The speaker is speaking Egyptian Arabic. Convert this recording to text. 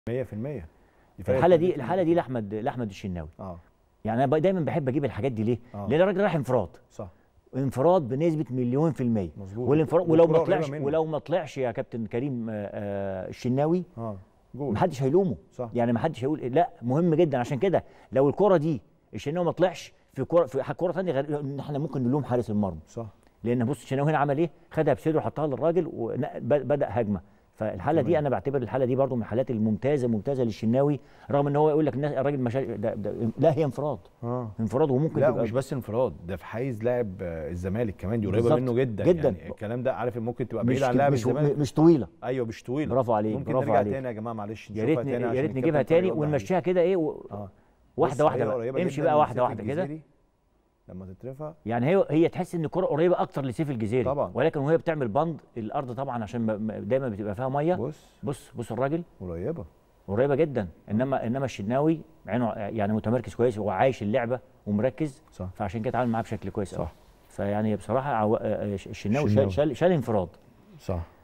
100% دي فرقت الحاله دي 100%. الحاله دي لاحمد لاحمد الشناوي اه يعني انا ب- دايما بحب اجيب الحاجات دي ليه؟ آه. لان الراجل رايح انفراد صح انفراد بنسبه مليون في الميه مظبوط. والانفراد ولو ما والكرة قريبة طلعش منه. ولو ما طلعش يا كابتن كريم آه، آه، الشناوي اه جول محدش هيلومه صح. يعني محدش هيقول لا مهم جدا عشان كده لو الكره دي الشناوي ما طلعش في كره في كره ثانيه غير ان احنا ممكن نلوم حارس المرمى صح لان بص الشناوي هنا عمل ايه؟ خدها بصدره وحطها للراجل وبدا هجمه فالحاله دي تمام. انا بعتبر الحاله دي برضو من الحالات الممتازه ممتازه للشناوي رغم ان هو يقول لك الناس الراجل مشا... ده ده لا هي انفراد اه انفراد وممكن لا تبقى مش بس انفراد ده في حيز لاعب آه، الزمالك كمان دي قريبه بالظبط. منه جدا جدا. يعني الكلام ده عارف ممكن تبقى مش بعيد عن لاعب مش, الزمالك مش طويله ايوه مش طويله برافو عليك ممكن برافو نرجع عليك تاني يا جماعه معلش يا نشوفها ريت تاني يا عشان ريت الكابتن نجيبها طارق تاني يوضح عليها. ونمشيها كده ايه و... اه واحده بص، واحده هي بقى قريبة امشي جداً بقى من واحده سيف واحده كده الجزيري. لما تترفع يعني هي هي تحس ان الكره قريبه اكتر لسيف الجزيري طبعاً. ولكن وهي بتعمل بند الارض طبعا عشان ما- ما- دايما بتبقى فيها ميه بص بص بص الراجل قريبه قريبه جدا انما انما الشناوي عينه يعني متمركز كويس وعايش اللعبه ومركز صح فعشان كده اتعامل معاه بشكل كويس صح. قوي فيعني بصراحه عو... آه، آه، الشناوي الشناوي. شال شال, شال انفراد صح